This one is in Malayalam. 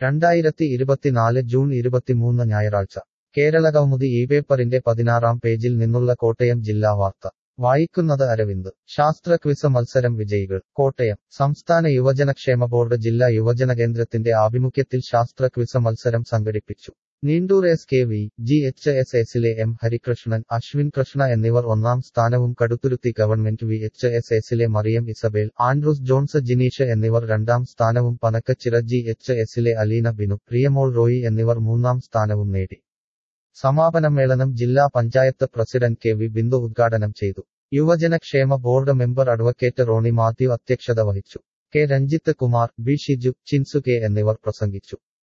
രണ്ടായിരത്തി ഇരുപത്തിനാല് ജൂൺ ഇരുപത്തിമൂന്ന് ഞായറാഴ്ച കേരളകൗമുദി ഈ പേപ്പറിന്റെ പതിനാറാം പേജിൽ നിന്നുള്ള കോട്ടയം ജില്ലാ വാർത്ത വായിക്കുന്നത് അരവിന്ദ് ശാസ്ത്ര ക്വിസ് മത്സരം വിജയികൾ കോട്ടയം സംസ്ഥാന യുവജനക്ഷേമ ബോർഡ് ജില്ലാ യുവജന കേന്ദ്രത്തിന്റെ ആഭിമുഖ്യത്തിൽ ശാസ്ത്ര ക്വിസ് മത്സരം സംഘടിപ്പിച്ചു Neendoor S K V G H S എസിലെ എം ഹരികൃഷ്ണൻ അശ്വിൻ കൃഷ്ണ എന്നിവർ ഒന്നാം സ്ഥാനവും Kaduthuruthy government V H S എസിലെ Mariam Isabel Andrews Jones Jineesh എന്നിവർ രണ്ടാം സ്ഥാനവും പനക്കച്ചിറ ജി എച്ച് എസിലെ അലീന ബിനു പ്രിയമോൾ റോയി എന്നിവർ മൂന്നാം സ്ഥാനവും നേടി സമാപനമേളനം ജില്ലാ panchayat president K V Bindu ഉദ്ഘാടനം ചെയ്തു യുവജനക്ഷേമ board member advocate Rony Mathew അധ്യക്ഷത വഹിച്ചു K Ranjith Kumar B Shiju Chinsu K എന്നിവർ പ്രസംഗിച്ചു